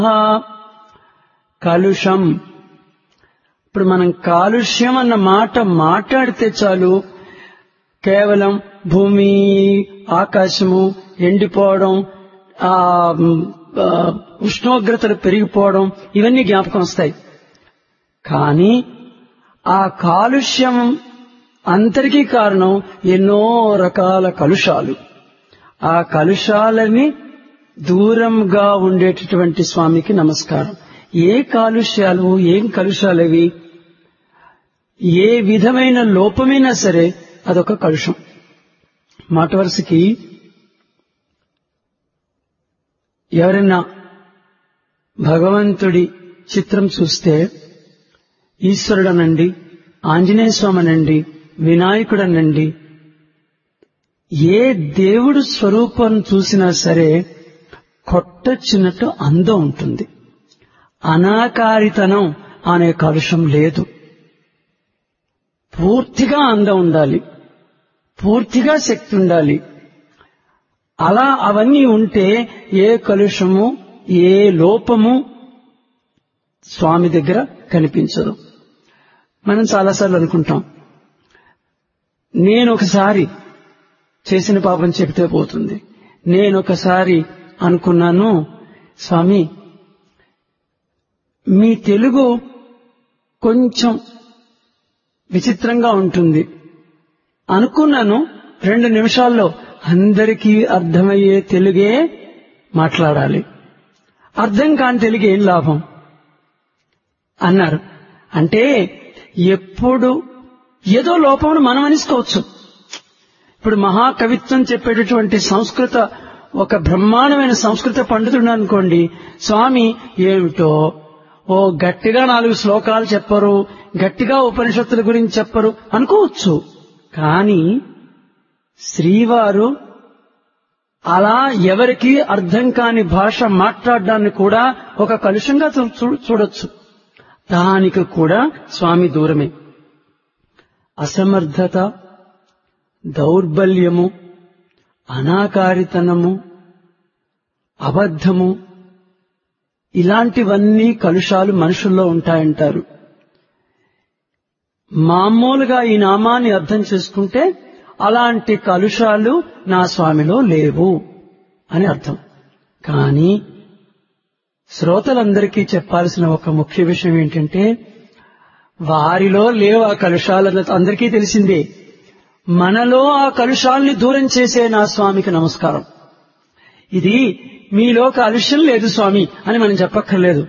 కలుషం ఇప్పుడు మనం కాలుష్యం అన్న మాట మాట్లాడితే చాలు కేవలం భూమి ఆకాశము ఎండిపోవడం ఆ ఆ, ఉష్ణోగ్రతలు పెరిగిపోవడం ఇవన్నీ జ్ఞాపకం వస్తాయి కానీ ఆ కాలుష్యం అంతరికీ కారణం ఎన్నో రకాల కలుషాలు ఆ కలుషాలని దూరంగా ఉండేటటువంటి స్వామికి నమస్కారం ఏ కాలుష్యాలు ఏం కలుషాలు అవి ఏ విధమైన లోపమైనా సరే అదొక కలుషం మాట వరుసకి ఎవరైనా భగవంతుడి చిత్రం చూస్తే ఈశ్వరుడనండి ఆంజనేయ స్వామనండి వినాయకుడనండి ఏ దేవుడు స్వరూపం చూసినా సరే కొట్టొచ్చినట్టు అందం ఉంటుంది అనాకారితనం అనే కలుషం లేదు పూర్తిగా అందం ఉండాలి పూర్తిగా శక్తి ఉండాలి అలా అవన్నీ ఉంటే ఏ కలుషము ఏ లోపము స్వామి దగ్గర కనిపించదు మనం చాలాసార్లు అనుకుంటాం నేను ఒకసారి చేసిన పాపం చెబితే పోతుంది నేను ఒకసారి అనుకున్నాను స్వామి మీ తెలుగు కొంచెం విచిత్రంగా ఉంటుంది అనుకున్నాను రెండు నిమిషాల్లో అందరికీ అర్థమయ్యే తెలుగే మాట్లాడాలి అర్థం కాని తెలుగు ఏం లాభం అన్నారు అంటే ఎప్పుడు ఏదో లోపం మనం అనిసుకోవచ్చు ఇప్పుడు మహాకవిత్వం చెప్పేటటువంటి సంస్కృత ఒక బ్రహ్మాండమైన సంస్కృత పండితుడు అనుకోండి స్వామి ఏమిటో ఓ గట్టిగా నాలుగు శ్లోకాలు చెప్పరు గట్టిగా ఉపనిషత్తుల గురించి చెప్పరు అనుకోవచ్చు కానీ శ్రీవారు అలా ఎవరికి అర్థం కాని భాష మాట్లాడడాన్ని కూడా ఒక కలుషంగా చూ- చూ- చూడొచ్చు దానికి కూడా స్వామి దూరమే అసమర్థత దౌర్బల్యము అనాకారితనము అబద్ధము ఇలాంటివన్నీ కలుషాలు మనుషుల్లో ఉంటాయంటారు మామూలుగా ఈ నామాన్ని అర్థం చేసుకుంటే అలాంటి కలుషాలు నా స్వామిలో లేవు అని అర్థం కానీ శ్రోతలందరికీ చెప్పాల్సిన ఒక ముఖ్య విషయం ఏంటంటే వారిలో లేవు ఆ కలుషాలు అందరికీ తెలిసిందే మనలో ఆ కలుషాల్ని దూరం చేసే నా స్వామికి నమస్కారం ఇది మీలో కాలుష్యం లేదు స్వామి అని మనం చెప్పక్కర్లేదు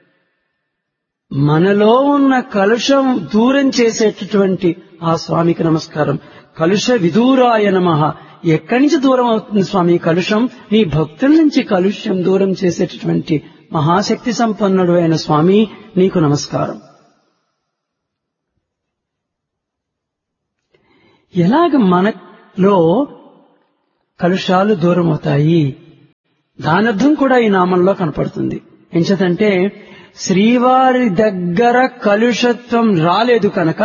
మనలో ఉన్న కలుషం దూరం చేసేటటువంటి ఆ స్వామికి నమస్కారం కలుష విదూరాయ నమ ఎక్కడి నుంచి దూరం అవుతుంది స్వామి కలుషం నీ భక్తుల నుంచి కలుష్యం దూరం చేసేటటువంటి మహాశక్తి సంపన్నుడు అయిన స్వామి నీకు నమస్కారం ఎలాగ మనలో కలుషాలు దూరం అవుతాయి దానర్థం కూడా ఈ నామంలో కనపడుతుంది ఎంచదంటే శ్రీవారి దగ్గర కలుషత్వం రాలేదు కనుక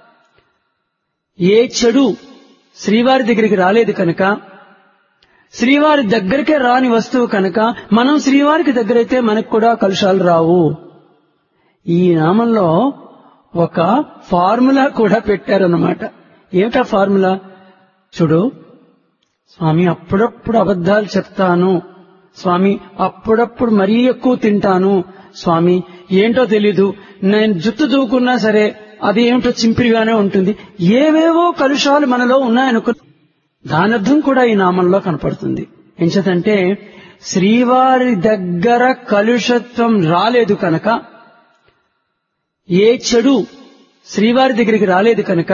ఏ చెడు శ్రీవారి దగ్గరికి రాలేదు కనుక శ్రీవారి దగ్గరికే రాని వస్తువు కనుక మనం శ్రీవారికి దగ్గరైతే మనకు కూడా కలుషాలు రావు ఈ నామంలో ఒక ఫార్ములా కూడా పెట్టారన్నమాట ఏమిటా ఫార్ములా చూడు స్వామి అప్పుడప్పుడు అబద్ధాలు చెప్తాను స్వామి అప్పుడప్పుడు మరీ ఎక్కువ తింటాను స్వామి ఏంటో తెలీదు నేను జుట్టు దూకున్నా సరే అది ఏమిటో చింపిరిగానే ఉంటుంది ఏవేవో కలుషాలు మనలో ఉన్నాయనుకు దానర్థం కూడా ఈ నామంలో కనపడుతుంది ఎంచదంటే శ్రీవారి దగ్గర కలుషత్వం రాలేదు కనుక ఏ చెడు శ్రీవారి దగ్గరికి రాలేదు కనుక